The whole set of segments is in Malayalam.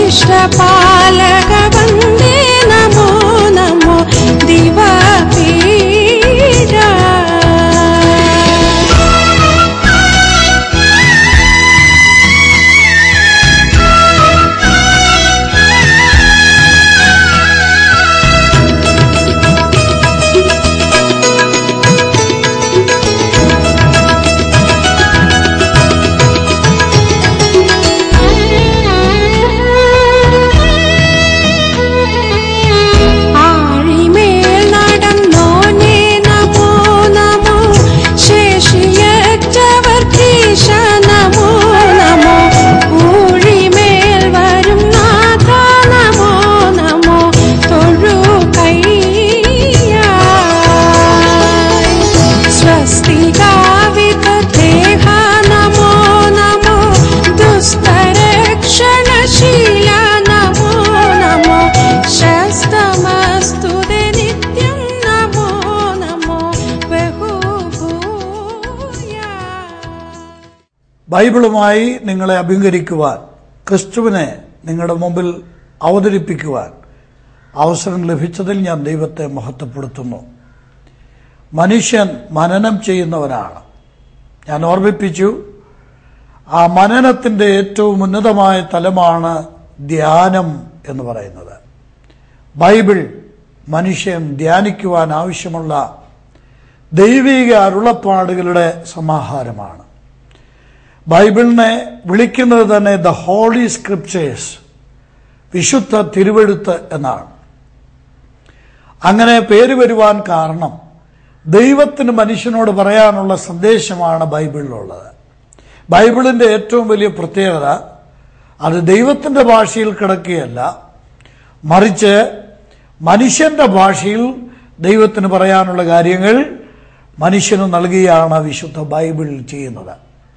सर्वेश्वपालक वन्दे नमो नमो दिवपीडा ആഴിമേൽ നടന്നോനേ നമോ നമോ ശേഷിയറ്റവർ കീശ നമോ നമോ ഊഴിമേൽ വരും നാഥ നമോ നമോ തൊഴു കയ്യായി സ്വസ്തികാവിത ദേഹ നമോ നമോ ദുസ്തരക്ഷണശീല നമോ നമോ ശസ്തമസ്തുതേ നിത്യം നമോ നമോ ബഹുഭൂയാ ബൈബിളുമായി നിങ്ങളെ അഭിമുഖീകരിക്കുവാൻ ക്രിസ്തുവിനെ നിങ്ങളുടെ മുമ്പിൽ അവതരിപ്പിക്കുവാൻ അവസരം ലഭിച്ചതിൽ ഞാൻ ദൈവത്തെ മഹത്വപ്പെടുത്തുന്നു മനുഷ്യൻ മനനം ചെയ്യുന്നവനാണ് ഞാൻ ഓർമ്മിപ്പിച്ചു ആ മനനത്തിന്റെ ഏറ്റവും ഉന്നതമായ തലമാണ് ധ്യാനം എന്ന് പറയുന്നത് ബൈബിൾ മനുഷ്യൻ ധ്യാനിക്കുവാൻ ആവശ്യമുള്ള ദൈവിക അരുളപ്പാടുകളുടെ സമാഹാരമാണ് ബൈബിളിനെ വിളിക്കുന്നത് തന്നെ ദ ഹോളി സ്ക്രിപ്റ്റേഴ്സ് വിശുദ്ധ തിരുവെഴുത്ത് എന്നാണ് അങ്ങനെ പേര് വരുവാൻ കാരണം ദൈവത്തിന് മനുഷ്യനോട് പറയാനുള്ള സന്ദേശമാണ് ബൈബിളിലുള്ളത് ബൈബിളിന്റെ ഏറ്റവും വലിയ പ്രത്യേകത അത് ദൈവത്തിന്റെ ഭാഷയിൽ കിടക്കുകയല്ല മറിച്ച് മനുഷ്യന്റെ ഭാഷയിൽ ദൈവത്തിന് പറയാനുള്ള കാര്യങ്ങൾ മനുഷ്യന് നൽകിയാണ് വിശുദ്ധ ബൈബിൾ ചെയ്യുന്നത്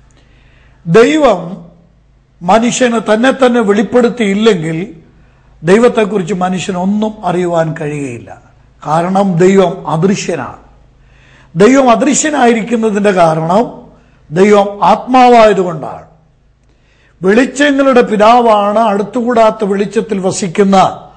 ദൈവം മനുഷ്യന് തന്നെ തന്നെ വെളിപ്പെടുത്തിയില്ലെങ്കിൽ ദൈവത്തെക്കുറിച്ച് മനുഷ്യനൊന്നും അറിയുവാൻ കഴിയുകയില്ല കാരണം ദൈവം അദൃശ്യനാണ് ദൈവം അദൃശ്യനായിരിക്കുന്നതിന്റെ കാരണം ദൈവം ആത്മാവായതുകൊണ്ടാണ് വെളിച്ചങ്ങളുടെ പിതാവാണ് അടുത്തുകൂടാത്ത വെളിച്ചത്തിൽ വസിക്കുന്ന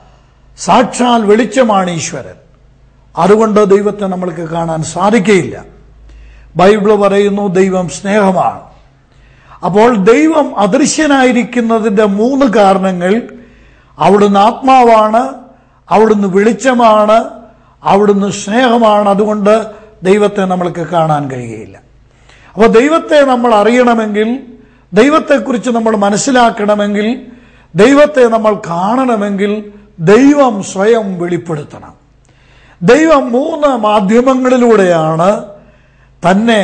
സാക്ഷാൽ വെളിച്ചമാണ് ഈശ്വരൻ അതുകൊണ്ട് ദൈവത്തെ നമ്മൾക്ക് കാണാൻ സാധിക്കുകയില്ല ബൈബിള് പറയുന്നു ദൈവം സ്നേഹമാണ് അപ്പോൾ ദൈവം അദൃശ്യനായിരിക്കുന്നതിന്റെ മൂന്ന് കാരണങ്ങൾ അവിടുന്ന് ആത്മാവാണ് അവിടുന്ന് വെളിച്ചമാണ് അവിടുന്ന് സ്നേഹമാണ് അതുകൊണ്ട് ദൈവത്തെ നമ്മൾക്ക് കാണാൻ കഴിയുകയില്ല അപ്പോൾ ദൈവത്തെ നമ്മൾ അറിയണമെങ്കിൽ ദൈവത്തെക്കുറിച്ച് നമ്മൾ മനസ്സിലാക്കണമെങ്കിൽ ദൈവത്തെ നമ്മൾ കാണണമെങ്കിൽ ദൈവം സ്വയം വെളിപ്പെടുത്തണം ദൈവം മൂന്ന് മാധ്യമങ്ങളിലൂടെയാണ് തന്നെ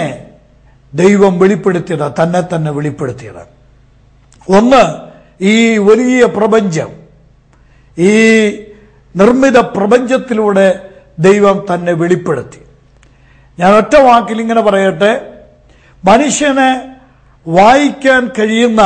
ദൈവം വെളിപ്പെടുത്തിയത് തന്നെ തന്നെ വെളിപ്പെടുത്തിയത് ഒന്ന് ഈ വലിയ പ്രപഞ്ചം ഈ നിർമ്മിത പ്രപഞ്ചത്തിലൂടെ ദൈവം തന്നെ വെളിപ്പെടുത്തി ഞാൻ ഒറ്റ വാക്കിൽ ഇങ്ങനെ പറയട്ടെ മനുഷ്യനെ വായിക്കാൻ കഴിയുന്ന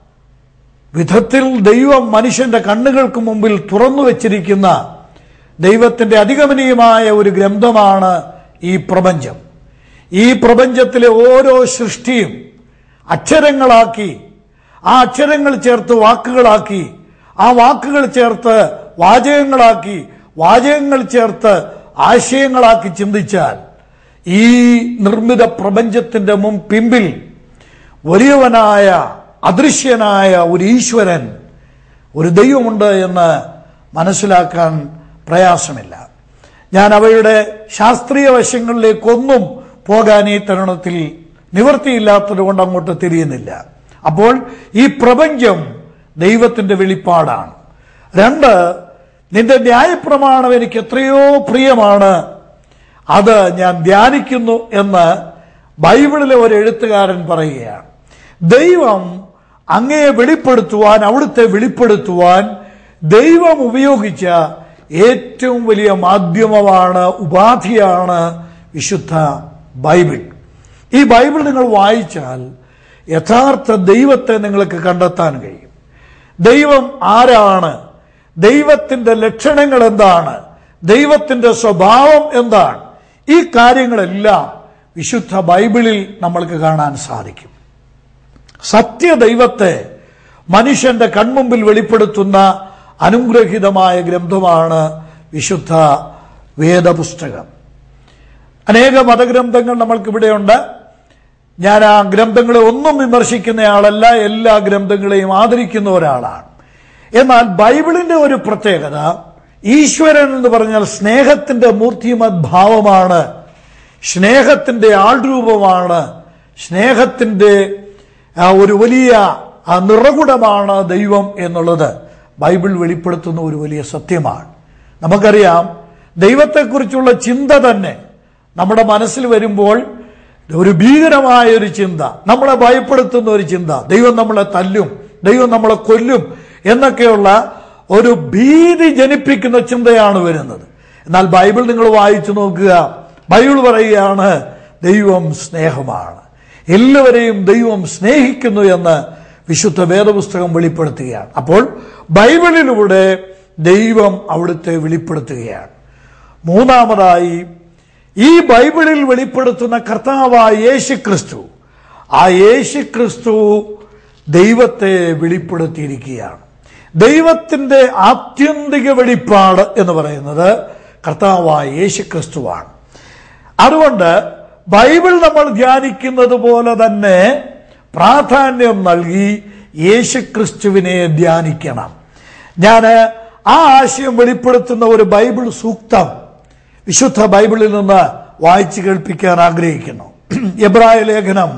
വിധത്തിൽ ദൈവം മനുഷ്യന്റെ കണ്ണുകൾക്ക് മുമ്പിൽ തുറന്നു വച്ചിരിക്കുന്ന ദൈവത്തിന്റെ അധിഗമനീയമായ ഒരു ഗ്രന്ഥമാണ് ഈ പ്രപഞ്ചം ഈ പ്രപഞ്ചത്തിലെ ഓരോ സൃഷ്ടിയും അക്ഷരങ്ങളാക്കി ആ അക്ഷരങ്ങൾ ചേർത്ത് വാക്കുകളാക്കി ആ വാക്കുകൾ ചേർത്ത് വാചകങ്ങളാക്കി വാചകങ്ങൾ ചേർത്ത് ആശയങ്ങളാക്കി ചിന്തിച്ചാൽ ഈ നിർമ്മിത പ്രപഞ്ചത്തിന്റെ മുൻ പിമ്പിൽ വലിയവനായ അദൃശ്യനായ ഒരു ഈശ്വരൻ ഒരു ദൈവമുണ്ട് എന്ന് മനസ്സിലാക്കാൻ പ്രയാസമില്ല ഞാൻ അവയുടെ ശാസ്ത്രീയ വശങ്ങളിലേക്കൊന്നും പോകാൻ ഈ തരുണത്തിൽ നിവൃത്തിയില്ലാത്തത് കൊണ്ട് അങ്ങോട്ട് തിരിയുന്നില്ല അപ്പോൾ ഈ പ്രപഞ്ചം ദൈവത്തിന്റെ വെളിപ്പാടാണ് രണ്ട് നിന്റെ ന്യായപ്രമാണം എനിക്ക് എത്രയോ പ്രിയമാണ് അത് ഞാൻ ധ്യാനിക്കുന്നു എന്ന് ബൈബിളിലെ ഒരു എഴുത്തുകാരൻ പറയുകയാണ് ദൈവം അങ്ങയെ വെളിപ്പെടുത്തുവാൻ അവിടുത്തെ വെളിപ്പെടുത്തുവാൻ ദൈവം ഉപയോഗിച്ച ഏറ്റവും വലിയ മാധ്യമമാണ് ഉപാധിയാണ് വിശുദ്ധ ബൈബിൾ ഈ ബൈബിൾ നിങ്ങൾ വായിച്ചാൽ യഥാർത്ഥ ദൈവത്തെ നിങ്ങൾക്ക് കണ്ടെത്താൻ കഴിയും ദൈവം ആരാണ് ദൈവത്തിന്റെ ലക്ഷണങ്ങൾ എന്താണ് ദൈവത്തിന്റെ സ്വഭാവം എന്താണ് ഈ കാര്യങ്ങളെല്ലാം വിശുദ്ധ ബൈബിളിൽ നമ്മൾക്ക് കാണാൻ സാധിക്കും സത്യദൈവത്തെ മനുഷ്യന്റെ കൺമുമ്പിൽ വെളിപ്പെടുത്തുന്ന അനുഗ്രഹീതമായ ഗ്രന്ഥമാണ് വിശുദ്ധ വേദപുസ്തകം അനേക മതഗ്രന്ഥങ്ങൾ നമ്മൾക്കിവിടെയുണ്ട് ഞാൻ ആ ഗ്രന്ഥങ്ങളെ ഒന്നും വിമർശിക്കുന്നയാളല്ല എല്ലാ ഗ്രന്ഥങ്ങളെയും ആദരിക്കുന്ന ഒരാളാണ് എന്നാൽ ബൈബിളിന്റെ ഒരു പ്രത്യേകത ഈശ്വരൻ എന്ന് പറഞ്ഞാൽ സ്നേഹത്തിന്റെ മൂർത്തിമത് ഭാവമാണ് സ്നേഹത്തിന്റെ ആൾരൂപമാണ് സ്നേഹത്തിന്റെ ആ, ഒരു വലിയ ആ, നിറകുടമാണ് ദൈവം എന്നുള്ളത് ബൈബിൾ വെളിപ്പെടുത്തുന്ന ഒരു വലിയ സത്യമാണ് നമുക്കറിയാം ദൈവത്തെക്കുറിച്ചുള്ള ചിന്ത തന്നെ നമ്മുടെ മനസ്സിൽ വരുമ്പോൾ ഒരു ഭീകരമായ ഒരു ചിന്ത നമ്മളെ ഭയപ്പെടുത്തുന്ന ഒരു ചിന്ത ദൈവം നമ്മളെ തല്ലും ദൈവം നമ്മളെ കൊല്ലും എന്നൊക്കെയുള്ള ഒരു ഭീതി ജനിപ്പിക്കുന്ന ചിന്തയാണ് വരുന്നത് എന്നാൽ ബൈബിൾ നിങ്ങൾ വായിച്ചു നോക്കുക ബൈബിൾ പറയുകയാണ് ദൈവം സ്നേഹമാണ് എല്ലാവരെയും ദൈവം സ്നേഹിക്കുന്നു എന്ന് വിശുദ്ധ വേദപുസ്തകം വെളിപ്പെടുത്തുകയാണ് അപ്പോൾ ബൈബിളിലൂടെ ദൈവം അവിടുത്തെ വെളിപ്പെടുത്തുകയാണ് മൂന്നാമതായി ഈ ബൈബിളിൽ വെളിപ്പെടുത്തുന്ന കർത്താവായ യേശു ക്രിസ്തു ആ യേശു ക്രിസ്തു ദൈവത്തെ വെളിപ്പെടുത്തിയിരിക്കുകയാണ് ദൈവത്തിന്റെ ആത്യന്തിക വെളിപ്പാട് എന്ന് പറയുന്നത് കർത്താവായ യേശു ക്രിസ്തുവാണ് അതുകൊണ്ട് ബൈബിൾ നമ്മൾ ധ്യാനിക്കുന്നത് പോലെ തന്നെ പ്രാധാന്യം നൽകി യേശുക്രിസ്തുവിനെ ധ്യാനിക്കണം ഞാൻ ആ ആശയം വെളിപ്പെടുത്തുന്ന ഒരു ബൈബിൾ സൂക്തം വിശുദ്ധ ബൈബിളിൽ നിന്ന് വായിച്ചു കേൾപ്പിക്കാൻ ആഗ്രഹിക്കുന്നു എബ്രായ ലേഖനം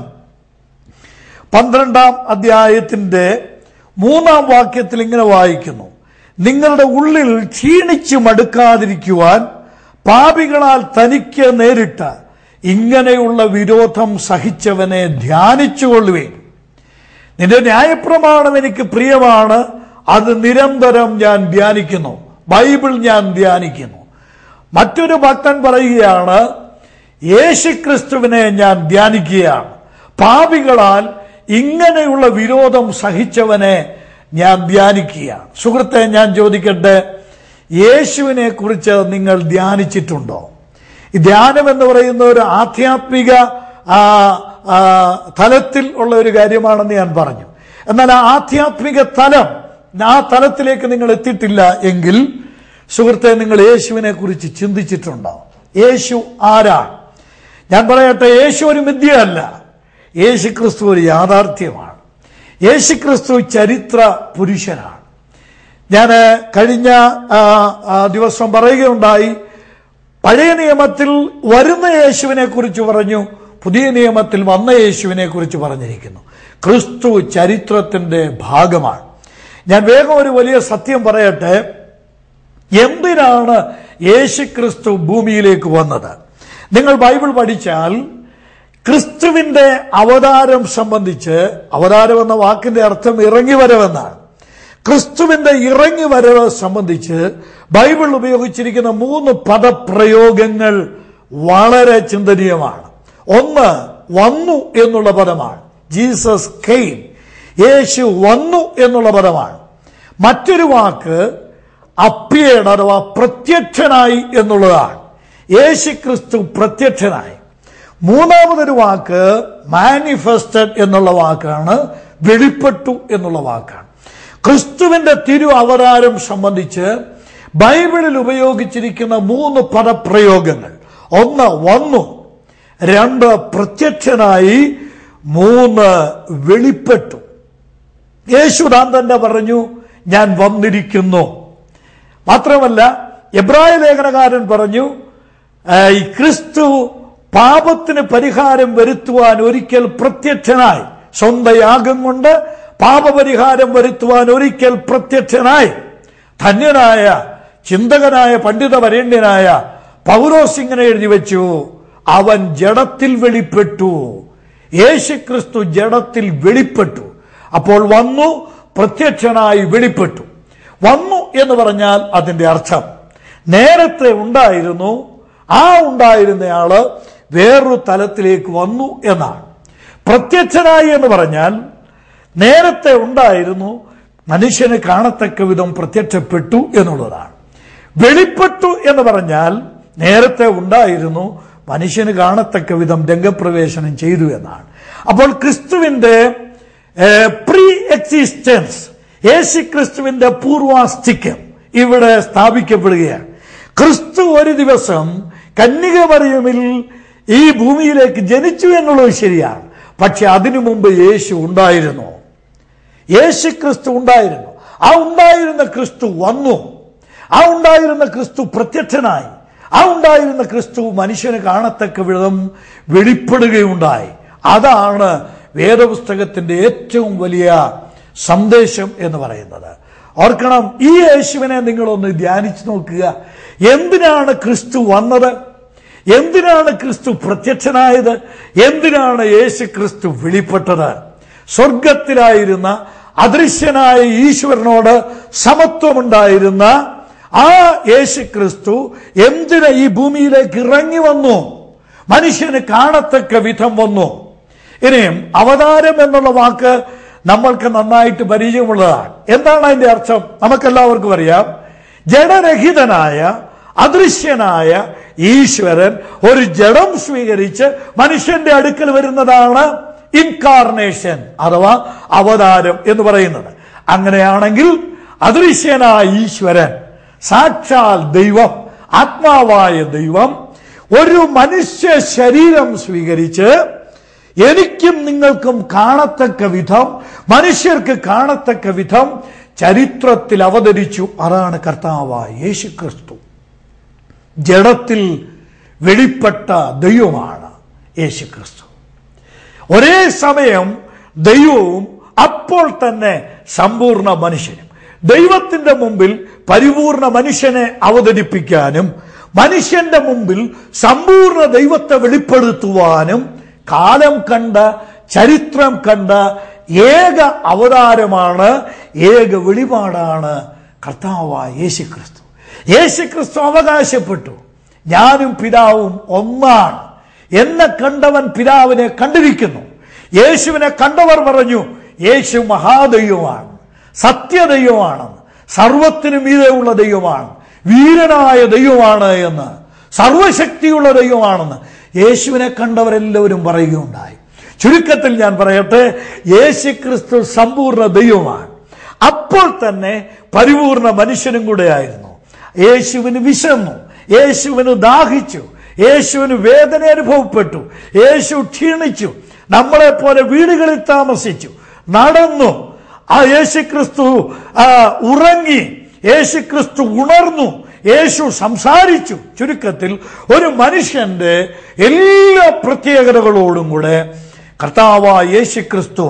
പന്ത്രണ്ടാം അധ്യായത്തിന്റെ മൂന്നാം വാക്യത്തിൽ ഇങ്ങനെ വായിക്കുന്നു നിങ്ങളുടെ ഉള്ളിൽ ക്ഷീണിച്ചു മടുക്കാതിരിക്കുവാൻ പാപികളാൽ തനിക്ക് നേരിട്ട ഇങ്ങനെയുള്ള വിരോധം സഹിച്ചവനെ ധ്യാനിച്ചുകൊള്ളുവേൻ നിന്റെ ന്യായപ്രമാണം എനിക്ക് പ്രിയമാണ് അത് നിരന്തരം ഞാൻ ധ്യാനിക്കുന്നു ബൈബിൾ ഞാൻ ധ്യാനിക്കുന്നു മറ്റൊരു ഭക്തൻ പറയുകയാണ് യേശുക്രിസ്തുവിനെ ഞാൻ ധ്യാനിക്കുകയാണ് പാപികളാൽ ഇങ്ങനെയുള്ള വിരോധം സഹിച്ചവനെ ഞാൻ ധ്യാനിക്കുകയാണ് സുഹൃത്തെ ഞാൻ ചോദിക്കട്ടെ യേശുവിനെ കുറിച്ച് നിങ്ങൾ ധ്യാനിച്ചിട്ടുണ്ടോ ഈ ധ്യാനം എന്ന് പറയുന്ന ഒരു ആധ്യാത്മിക ആ, ആ, തലത്തിൽ ഉള്ള ഒരു കാര്യമാണെന്ന് ഞാൻ പറഞ്ഞു എന്നാൽ ആ ആധ്യാത്മിക തലം ആ തലത്തിലേക്ക് നിങ്ങൾ എത്തിയിട്ടില്ല എങ്കിൽ സുഹൃത്തെ നിങ്ങൾ യേശുവിനെ കുറിച്ച് ചിന്തിച്ചിട്ടുണ്ടോ യേശു ആരാണ് ഞാൻ പറയട്ടെ യേശു ഒരു മിഥ്യയല്ല യേശു ക്രിസ്തു ഒരു യാഥാർത്ഥ്യമാണ് യേശു ക്രിസ്തു ചരിത്ര പുരുഷനാണ് ഞാൻ കഴിഞ്ഞ ആ, ആ, ദിവസം പറയുകയുണ്ടായി പഴയ നിയമത്തിൽ വരുന്ന യേശുവിനെ കുറിച്ച് പറഞ്ഞു പുതിയ നിയമത്തിൽ വന്ന യേശുവിനെ കുറിച്ച് പറഞ്ഞിരിക്കുന്നു ക്രിസ്തു ചരിത്രത്തിന്റെ ഭാഗമാണ് ഞാൻ വേഗം ഒരു വലിയ സത്യം പറയട്ടെ എന്തിനാണ് യേശു ക്രിസ്തു ഭൂമിയിലേക്ക് വന്നത് നിങ്ങൾ ബൈബിൾ പഠിച്ചാൽ ക്രിസ്തുവിന്റെ അവതാരം സംബന്ധിച്ച് അവതാരം എന്ന വാക്കിന്റെ അർത്ഥം ഇറങ്ങി വരവെന്നാണ് ക്രിസ്തുവിന്റെ ഇറങ്ങി വരവ് സംബന്ധിച്ച് ബൈബിൾ ഉപയോഗിച്ചിരിക്കുന്ന മൂന്ന് പദപ്രയോഗങ്ങൾ വളരെ ചിന്തനീയമാണ് ഒന്ന് വന്നു എന്നുള്ള പദമാണ് ജീസസ് കെയിം യേശു വന്നു എന്നുള്ള പദമാണ് മറ്റൊരു വാക്ക് അപ്പിയേഡ് അഥവാ പ്രത്യക്ഷനായി എന്നുള്ളതാണ് യേശു ക്രിസ്തു പ്രത്യക്ഷനായി മൂന്നാമതൊരു വാക്ക് മാനിഫെസ്റ്റഡ് എന്നുള്ള വാക്കാണ് വെളിപ്പെട്ടു എന്നുള്ള വാക്കാണ് ക്രിസ്തുവിന്റെ തിരു അവതാരം സംബന്ധിച്ച് ബൈബിളിൽ ഉപയോഗിച്ചിരിക്കുന്ന മൂന്ന് പദപ്രയോഗങ്ങൾ ഒന്ന് വന്നു രണ്ട് പ്രത്യക്ഷനായി മൂന്ന് വെളിപ്പെട്ടു യേശുദാൻ തന്നെ പറഞ്ഞു ഞാൻ വന്നിരിക്കുന്നു മാത്രമല്ല എബ്രായ ലേഖനകാരൻ പറഞ്ഞു ആ, ഈ ക്രിസ്തു പാപത്തിന് പരിഹാരം വരുത്തുവാൻ ഒരിക്കൽ പ്രത്യക്ഷനായി സ്വന്തം യാഗം കൊണ്ട് പാപപരിഹാരം വരുത്തുവാൻ ഒരിക്കൽ പ്രത്യക്ഷനായി ധന്യനായ ചിന്തകനായ പണ്ഡിത വരേണ്യനായ പൗരോസ് ഇങ്ങനെ എഴുതി വെച്ചു അവൻ ജഡത്തിൽ വെളിപ്പെട്ടു യേശുക്രിസ്തു ജഡത്തിൽ വെളിപ്പെട്ടു അപ്പോൾ വന്നു പ്രത്യക്ഷനായി വെളിപ്പെട്ടു വന്നു എന്ന് പറഞ്ഞാൽ അതിന്റെ അർത്ഥം നേരത്തെ ഉണ്ടായിരുന്നു ആ ഉണ്ടായിരുന്നയാള് വേറൊരു തലത്തിലേക്ക് വന്നു എന്നാണ് പ്രത്യക്ഷനായി എന്ന് പറഞ്ഞാൽ നേരത്തെ ഉണ്ടായിരുന്നു മനുഷ്യന് കാണത്തക്ക വിധം പ്രത്യക്ഷപ്പെട്ടു എന്നുള്ളതാണ് വെളിപ്പെട്ടു എന്ന് പറഞ്ഞാൽ നേരത്തെ ഉണ്ടായിരുന്നു മനുഷ്യന് കാണത്തക്ക വിധം രംഗപ്രവേശനം ചെയ്തു എന്നാണ് അപ്പോൾ ക്രിസ്തുവിന്റെ പ്രീ എക്സിസ്റ്റൻസ് യേശു ക്രിസ്തുവിന്റെ പൂർവാസ്തിക്യം ഇവിടെ സ്ഥാപിക്കപ്പെടുകയാണ് ക്രിസ്തു ഒരു ദിവസം കന്യക മറിയമിൽ ഈ ഭൂമിയിലേക്ക് ജനിച്ചു എന്നുള്ളത് ശരിയാണ് പക്ഷെ അതിനു മുമ്പ് യേശു ഉണ്ടായിരുന്നു യേശു ക്രിസ്തു ഉണ്ടായിരുന്നു ആ ഉണ്ടായിരുന്ന ക്രിസ്തു വന്നു ആ ഉണ്ടായിരുന്ന ക്രിസ്തു പ്രത്യക്ഷനായി ആ ഉണ്ടായിരുന്ന ക്രിസ്തു മനുഷ്യന് കാണത്തക്ക വിധം വെളിപ്പെടുകയുണ്ടായി അതാണ് വേദപുസ്തകത്തിന്റെ ഏറ്റവും വലിയ സന്ദേശം എന്ന് പറയുന്നത് ഓർക്കണം ഈ യേശുവിനെ നിങ്ങളൊന്ന് ധ്യാനിച്ചു നോക്കുക എന്തിനാണ് ക്രിസ്തു വന്നത് എന്തിനാണ് ക്രിസ്തു പ്രത്യക്ഷനായത് എന്തിനാണ് യേശു ക്രിസ്തു വെളിപ്പെട്ടത് സ്വർഗത്തിലായിരുന്ന അദൃശ്യനായ ഈശ്വരനോട് സമത്വമുണ്ടായിരുന്ന ആ യേശു ക്രിസ്തു എന്തിന് ഈ ഭൂമിയിലേക്ക് ഇറങ്ങി വന്നു മനുഷ്യന് കാണത്തക്ക വിധം വന്നു ഇനിയും അവതാരം എന്നുള്ള വാക്ക് നമ്മൾക്ക് നന്നായിട്ട് പരിചയമുള്ളതാണ് എന്താണ് അതിന്റെ അർത്ഥം നമുക്കെല്ലാവർക്കും അറിയാം ജഡരഹിതനായ അദൃശ്യനായ ഈശ്വരൻ ഒരു ജഡം സ്വീകരിച്ച് മനുഷ്യന്റെ അടുക്കൽ വരുന്നതാണ് ഇൻകാർണേഷൻ അഥവാ അവതാരം എന്ന് പറയുന്നത് അങ്ങനെയാണെങ്കിൽ അദൃശ്യനായ ഈശ്വരൻ സാക്ഷാൽ ദൈവം ആത്മാവായ ദൈവം ഒരു മനുഷ്യ ശരീരം സ്വീകരിച്ച് എനിക്കും നിങ്ങൾക്കും കാണത്തക്ക വിധം മനുഷ്യർക്ക് കാണത്തക്ക വിധം ചരിത്രത്തിൽ അവതരിച്ചു അതാണ് കർത്താവായ യേശു ക്രിസ്തു ജഡത്തിൽ വെളിപ്പെട്ട ദൈവമാണ് യേശു ക്രിസ്തു ഒരേ സമയം ദൈവവും അപ്പോൾ തന്നെ സമ്പൂർണ്ണ മനുഷ്യനും ദൈവത്തിന്റെ മുമ്പിൽ പരിപൂർണ മനുഷ്യനെ അവതരിപ്പിക്കാനും മനുഷ്യന്റെ മുമ്പിൽ സമ്പൂർണ്ണ ദൈവത്തെ വെളിപ്പെടുത്തുവാനും കാലം കണ്ട ചരിത്രം കണ്ട ഏക അവതാരമാണ് ഏക വെളിപാടാണ് കർത്താവായ യേശുക്രിസ്തു യേശുക്രിസ്തു അവകാശപ്പെട്ടു ഞാനും പിതാവും ഒന്നാണ് എന്നെ കണ്ടവൻ പിതാവിനെ കണ്ടിരിക്കുന്നു യേശുവിനെ കണ്ടവർ പറഞ്ഞു യേശു മഹാദൈവമാണ് സത്യദൈവമാണെന്ന് സർവത്തിനും മീതെയുള്ള ദൈവമാണ് വീരനായ ദൈവമാണ് എന്ന് സർവശക്തിയുള്ള ദൈവമാണെന്ന് യേശുവിനെ കണ്ടവരെല്ലാവരും പറയുകയുണ്ടായി ചുരുക്കത്തിൽ ഞാൻ പറയട്ടെ യേശു ക്രിസ്തു സമ്പൂർണ്ണ ദൈവമാണ് അപ്പോൾ തന്നെ പരിപൂർണ മനുഷ്യനും കൂടെ ആയിരുന്നു യേശുവിന് വിശന്നു യേശുവിന് ദാഹിച്ചു യേശുവിന് വേദന അനുഭവപ്പെട്ടു യേശു ക്ഷീണിച്ചു നമ്മളെ പോലെ വീടുകളിൽ താമസിച്ചു നടന്നു ആ യേശുക്രിസ്തു ആ, ഉറങ്ങി യേശുക്രിസ്തു ഉണർന്നു യേശു സംസാരിച്ചു ചുരുക്കത്തിൽ ഒരു മനുഷ്യന്റെ എല്ലാ പ്രത്യേകതകളോടും കൂടെ കർത്താവായ യേശുക്രിസ്തു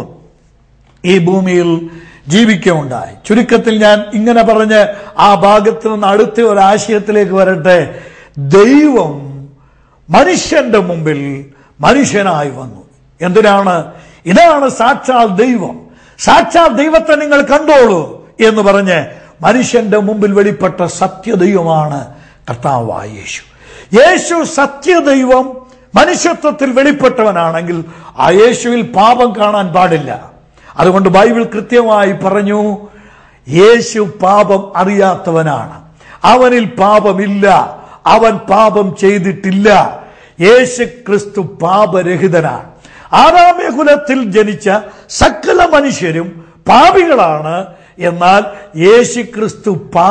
ഈ ഭൂമിയിൽ ജീവിക്കുകയുണ്ടായി ചുരുക്കത്തിൽ ഞാൻ ഇങ്ങനെ പറഞ്ഞ് ആ ഭാഗത്ത് നിന്ന് അടുത്ത ഒരു ആശയത്തിലേക്ക് വരട്ടെ ദൈവം മനുഷ്യന്റെ മുമ്പിൽ മനുഷ്യനായി വന്നു എന്തിനാണ് ഇതാണ് സാക്ഷാൽ ദൈവം സാക്ഷാൽ ദൈവത്തെ നിങ്ങൾ കണ്ടോളൂ എന്ന് പറഞ്ഞ് മനുഷ്യന്റെ മുമ്പിൽ വെളിപ്പെട്ട സത്യദൈവമാണ് കർത്താവായ യേശു യേശു സത്യദൈവം മനുഷ്യത്വത്തിൽ വെളിപ്പെട്ടവനാണെങ്കിൽ ആ യേശുവിൽ പാപം കാണാൻ പാടില്ല അതുകൊണ്ട് ബൈബിൾ കൃത്യമായി പറഞ്ഞു യേശു പാപം അറിയാത്തവനാണ് അവനിൽ പാപമില്ല അവൻ പാപം ചെയ്തിട്ടില്ല യേശു ക്രിസ്തു പാപരഹിതനാണ് ആറാമേ കുലത്തിൽ ജനിച്ച സകല മനുഷ്യരും പാപികളാണ് എന്നാൽ യേശു ക്രിസ്തു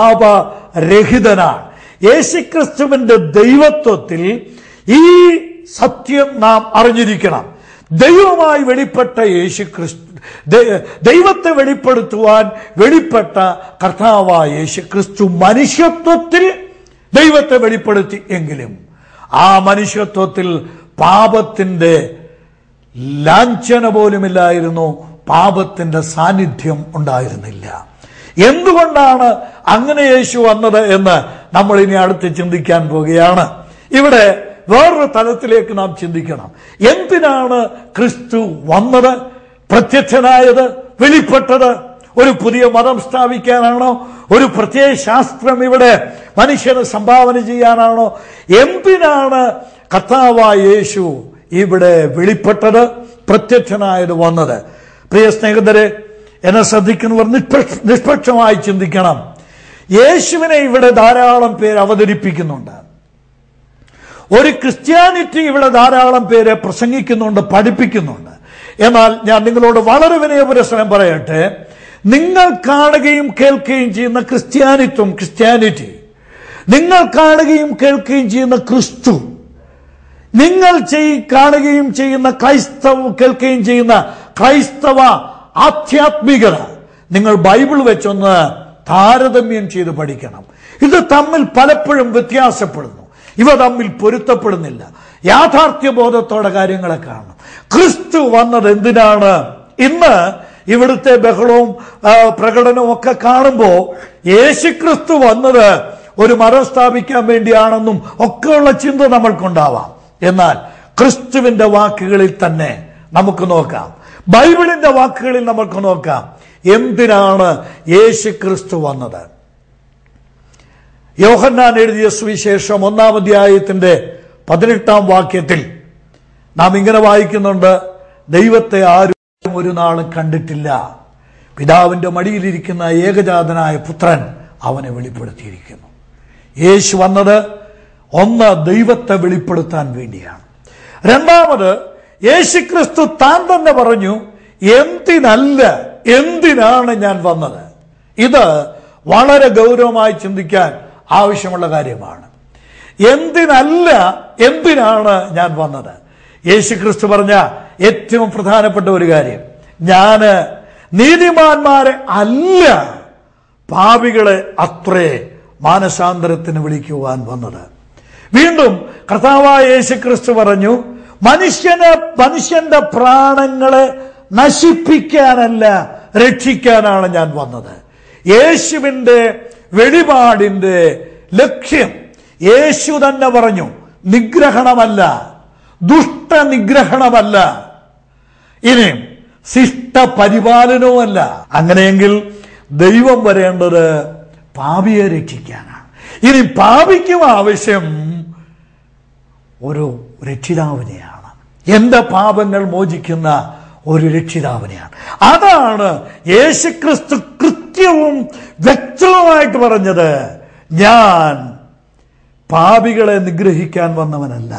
പാപരഹിതനാണ് യേശുക്രിസ്തുവിന്റെ ദൈവത്വത്തിൽ ഈ സത്യം നാം അറിഞ്ഞിരിക്കണം ദൈവമായി വെളിപ്പെട്ട യേശു ക്രിസ്തു ദൈ- ദൈവത്തെ വെളിപ്പെടുത്തുവാൻ വെളിപ്പെട്ട കർത്താവായ യേശു ക്രിസ്തു മനുഷ്യത്വത്തിൽ ദൈവത്തെ വെളിപ്പെടുത്തി എങ്കിലും ആ മനുഷ്യത്വത്തിൽ പാപത്തിന്റെ ലാഞ്ചന പോലുമില്ലായിരുന്നു പാപത്തിന്റെ സാന്നിധ്യം ഉണ്ടായിരുന്നില്ല എന്തുകൊണ്ടാണ് അങ്ങനെ യേശു വന്നത് എന്ന് നമ്മൾ ഇനി അടുത്ത് ചിന്തിക്കാൻ പോവുകയാണ് ഇവിടെ വേറൊരു തലത്തിലേക്ക് നാം ചിന്തിക്കണം എന്തിനാണ് ക്രിസ്തു വന്നത് പ്രത്യക്ഷനായത് വെളിപ്പെട്ടത് ഒരു പുതിയ മതം സ്ഥാപിക്കാനാണോ ഒരു പ്രത്യേക ശാസ്ത്രം ഇവിടെ മനുഷ്യന് സംഭാവന ചെയ്യാനാണോ എന്തിനാണ് കർത്താവായ യേശു ഇവിടെ വെളിപ്പെട്ടത് പ്രത്യക്ഷനായത് വന്നത് പ്രിയ സ്നേഹിതരെ എന്നെ ശ്രദ്ധിക്കുന്നവർ നിഷ്പക്ഷ നിഷ്പക്ഷമായി ചിന്തിക്കണം യേശുവിനെ ഇവിടെ ധാരാളം പേര് അവതരിപ്പിക്കുന്നുണ്ട് ഒരു ക്രിസ്ത്യാനിറ്റി ഇവിടെ ധാരാളം പേര് പ്രസംഗിക്കുന്നുണ്ട് പഠിപ്പിക്കുന്നുണ്ട് എന്നാൽ ഞാൻ നിങ്ങളോട് വളരെ വിനയപുരസ്സരം പറയട്ടെ നിങ്ങൾ കാണുകയും കേൾക്കുകയും ചെയ്യുന്ന ക്രിസ്ത്യാനിത്വം ക്രിസ്ത്യാനിറ്റി നിങ്ങൾ കാണുകയും കേൾക്കുകയും ചെയ്യുന്ന ക്രിസ്തു നിങ്ങൾ ചെയ് കാണുകയും ചെയ്യുന്ന ക്രൈസ്തവ കേൾക്കുകയും ചെയ്യുന്ന ക്രൈസ്തവ ആധ്യാത്മികത നിങ്ങൾ ബൈബിൾ വെച്ചൊന്ന് താരതമ്യം ചെയ്ത് പഠിക്കണം ഇത് തമ്മിൽ പലപ്പോഴും വ്യത്യാസപ്പെടുന്നു ഇവ തമ്മിൽ പൊരുത്തപ്പെടുന്നില്ല യാഥാർത്ഥ്യ ബോധത്തോടെ കാര്യങ്ങളെ കാണണം ക്രിസ്തു വന്നത് എന്തിനാണ് ഇന്ന് ഇവിടുത്തെ ബഹളവും ആ, പ്രകടനവും ഒക്കെ കാണുമ്പോൾ യേശുക്രിസ്തു വന്നത് ഒരു മരം സ്ഥാപിക്കാൻ വേണ്ടിയാണെന്നും ഒക്കെയുള്ള ചിന്ത നമ്മൾക്കുണ്ടാവാം എന്നാൽ ക്രിസ്തുവിന്റെ വാക്കുകളിൽ തന്നെ നമുക്ക് നോക്കാം ബൈബിളിന്റെ വാക്കുകളിൽ നമുക്ക് നോക്കാം എന്തിനാണ് യേശു ക്രിസ്തു വന്നത് യോഹന്നാൻ എഴുതിയ സുവിശേഷം ഒന്നാം അധ്യായത്തിന്റെ പതിനെട്ടാം വാക്യത്തിൽ നാം ഇങ്ങനെ വായിക്കുന്നുണ്ട് ദൈവത്തെ ആരും ഒരു നാളും കണ്ടിട്ടില്ല പിതാവിന്റെ മടിയിലിരിക്കുന്ന ഏകജാതനായ പുത്രൻ അവനെ വെളിപ്പെടുത്തിയിരിക്കുന്നു യേശു വന്നത് ഒന്ന് ദൈവത്തെ വെളിപ്പെടുത്താൻ വേണ്ടിയാണ് രണ്ടാമത് യേശുക്രിസ്തു താൻ തന്നെ പറഞ്ഞു എന്തിനല്ല എന്തിനാണ് ഞാൻ വന്നത് ഇത് വളരെ ഗൗരവമായി ചിന്തിക്കാൻ ആവശ്യമുള്ള കാര്യമാണ് എന്തിനല്ല എന്തിനാണ് ഞാൻ വന്നത് യേശുക്രിസ്തു പറഞ്ഞ ഏറ്റവും പ്രധാനപ്പെട്ട ഒരു കാര്യം ഞാന് നീതിമാന്മാരെ അല്ല പാപികളെ അത്രേ മാനസാന്തരത്തിന് വിളിക്കുവാൻ വന്നത് വീണ്ടും കർത്താവായ യേശുക്രിസ്തു പറഞ്ഞു മനുഷ്യന് മനുഷ്യന്റെ പ്രാണങ്ങളെ നശിപ്പിക്കാനല്ല രക്ഷിക്കാനാണ് ഞാൻ വന്നത് യേശുവിന്റെ വെളിപാടിന്റെ ലക്ഷ്യം യേശു തന്നെ പറഞ്ഞു നിഗ്രഹണമല്ല ദുഷ്ടനിഗ്രഹണമല്ല ഇനി ശിഷ്ട പരിപാലനവുമല്ല അങ്ങനെയെങ്കിൽ ദൈവം വരേണ്ടത് പാപിയെ രക്ഷിക്കാനാണ് ഇനി പാപിക്കും ആവശ്യം ഒരു രക്ഷിതാവിനെയാണ് എന്റെ പാപങ്ങൾ മോചിക്കുന്ന ഒരു രക്ഷിതാവിനെയാണ് അതാണ് യേശുക്രിസ്തു കൃത്യവും വ്യക്തവുമായിട്ട് പറഞ്ഞത് ഞാൻ പാപികളെ നിഗ്രഹിക്കാൻ വന്നവനല്ല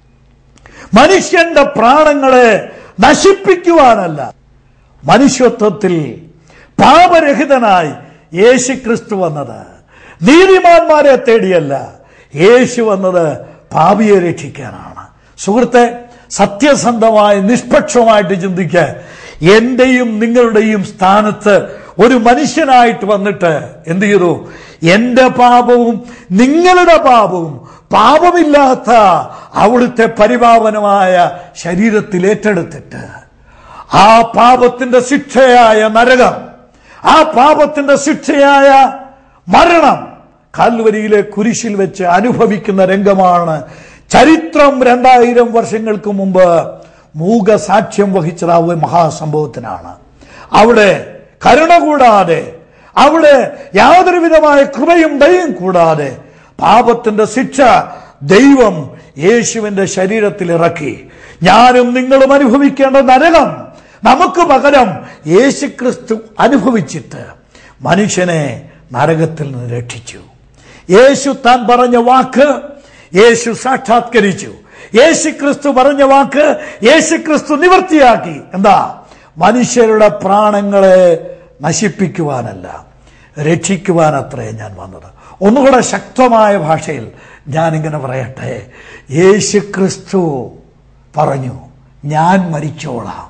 മനുഷ്യന്റെ പ്രാണങ്ങളെ നശിപ്പിക്കുവാനല്ല മനുഷ്യത്വത്തിൽ പാപരഹിതനായി യേശു ക്രിസ്തു വന്നത് നീതിമാന്മാരെ തേടിയല്ല യേശു വന്നത് പാപിയെ രക്ഷിക്കാനാണ് സുഹൃത്തെ സത്യസന്ധമായി നിഷ്പക്ഷമായിട്ട് ചിന്തിക്കുക എന്റെയും നിങ്ങളുടെയും സ്ഥാനത്ത് ഒരു മനുഷ്യനായിട്ട് വന്നിട്ട് എന്ത് ചെയ്തു എന്റെ പാപവും നിങ്ങളുടെ പാപവും പാപമില്ലാത്ത അവിടുത്തെ പരിപാവനമായ ശരീരത്തിൽ ഏറ്റെടുത്തിട്ട് ആ പാപത്തിന്റെ ശിക്ഷയായ നരകം ആ പാപത്തിന്റെ ശിക്ഷയായ മരണം കാൽവരിയിലെ കുരിശിൽ വെച്ച് അനുഭവിക്കുന്ന രംഗമാണ് ചരിത്രം രണ്ടായിരം വർഷങ്ങൾക്ക് മുമ്പ് മൂക സാക്ഷ്യം വഹിച്ചത് ആ ഒരു മഹാസംഭവത്തിനാണ് അവിടെ കരുണ കൂടാതെ അവിടെ യാതൊരു വിധമായ കൃപയും ദയും കൂടാതെ പാപത്തിന്റെ ശിക്ഷ ദൈവം യേശുവിന്റെ ശരീരത്തിൽ ഇറക്കി ഞാനും നിങ്ങളും അനുഭവിക്കേണ്ട നരകം നമുക്ക് പകരം യേശുക്രിസ്തു അനുഭവിച്ചിട്ട് മനുഷ്യനെ നരകത്തിൽ നിന്ന് രക്ഷിച്ചു യേശു താൻ പറഞ്ഞ വാക്ക് യേശു സാക്ഷാത്കരിച്ചു യേശു ക്രിസ്തു പറഞ്ഞ വാക്ക് യേശു ക്രിസ്തു നിവർത്തിയാക്കി എന്താ മനുഷ്യരുടെ പ്രാണങ്ങളെ നശിപ്പിക്കുവാനല്ല രക്ഷിക്കുവാനത്രേ ഞാൻ വന്നത് ഒന്നുകൂടെ ശക്തമായ ഭാഷയിൽ ഞാനിങ്ങനെ പറയട്ടെ യേശു ക്രിസ്തു പറഞ്ഞു ഞാൻ മരിച്ചോളാം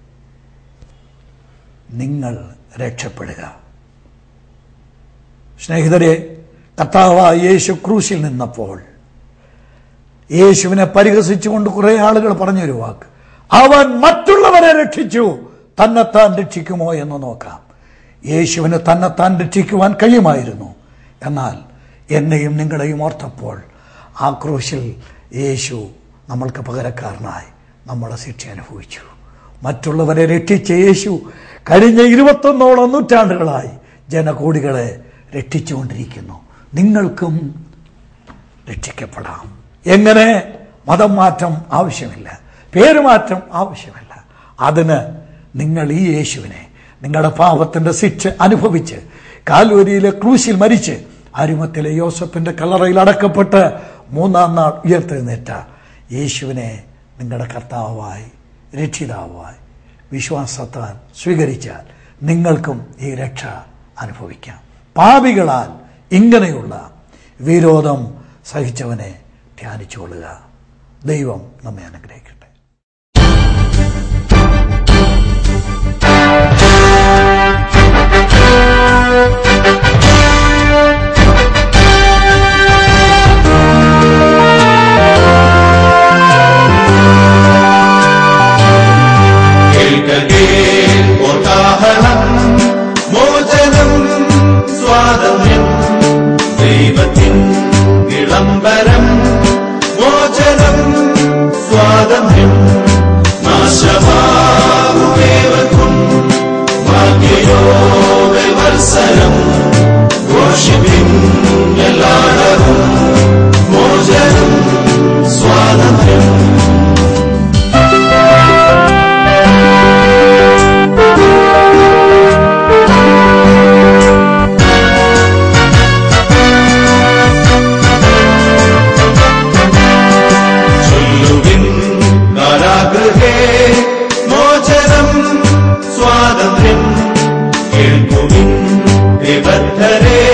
നിങ്ങൾ രക്ഷപ്പെടുക സ്നേഹിതരെ കർത്താവ് യേശു ക്രൂശിൽ നിന്നപ്പോൾ യേശുവിനെ പരിഹസിച്ചുകൊണ്ട് കുറെ ആളുകൾ പറഞ്ഞൊരു വാക്ക് അവൻ മറ്റുള്ളവരെ രക്ഷിച്ചു തന്നെത്താൻ രക്ഷിക്കുമോ എന്ന് നോക്കാം യേശുവിന് തന്നെത്താൻ രക്ഷിക്കുവാൻ കഴിയുമായിരുന്നു എന്നാൽ എന്നെയും നിങ്ങളെയും ഓർത്തപ്പോൾ ആ ക്രൂശിൽ യേശു നമ്മൾക്ക് പകരക്കാരനായി നമ്മളെ ശിക്ഷ അനുഭവിച്ചു മറ്റുള്ളവരെ രക്ഷിച്ച യേശു കഴിഞ്ഞ ഇരുപത്തൊന്നോളം നൂറ്റാണ്ടുകളായി ജനകോടികളെ രക്ഷിച്ചുകൊണ്ടിരിക്കുന്നു നിങ്ങൾക്കും രക്ഷിക്കപ്പെടാം എങ്ങനെ മതം മാറ്റം ആവശ്യമില്ല പേരുമാറ്റം ആവശ്യമില്ല അതിന് നിങ്ങൾ ഈ യേശുവിനെ നിങ്ങളുടെ പാപത്തിന്റെ ശിക്ഷ അനുഭവിച്ച് കാൽവരിയിലെ ക്രൂശിൽ മരിച്ച് അരുമത്തിലെ യോസഫിന്റെ കല്ലറയിൽ അടക്കപ്പെട്ട് മൂന്നാം നാൾ ഉയർത്തെഴുന്നേറ്റ യേശുവിനെ നിങ്ങളുടെ കർത്താവായി രക്ഷിതാവായി വിശ്വാസത്താൽ സ്വീകരിച്ചാൽ നിങ്ങൾക്കും ഈ രക്ഷ അനുഭവിക്കാം പാപികളാൽ ഇങ്ങനെയുള്ള വിരോധം സഹിച്ചവനെ ധ്യാനിച്ചുകൊള്ളുക ദൈവം നമ്മെ അനുഗ്രഹിക്കട്ടെ കേൾക്കകേ ഒതാഹളം മോചനം സ്വാതന്ത്ര്യം ദൈവത്തിൻ വിളംബരം മോചനം സ്വാതന്ത്ര്യം നാശമാകുമേവർക്കും ഭാഗ്യയോ വിമത്സരം ഘോഷിപ്പിൻ എല്ലാടവും മോചനം സ്വാതന്ത്ര്യം ചൊല്ലുവിൻ കാരാഗൃഹേ മോചനം സ്വാതന്ത്ര്യം കേൾക്കുവിൻ വിബദ്ധരേ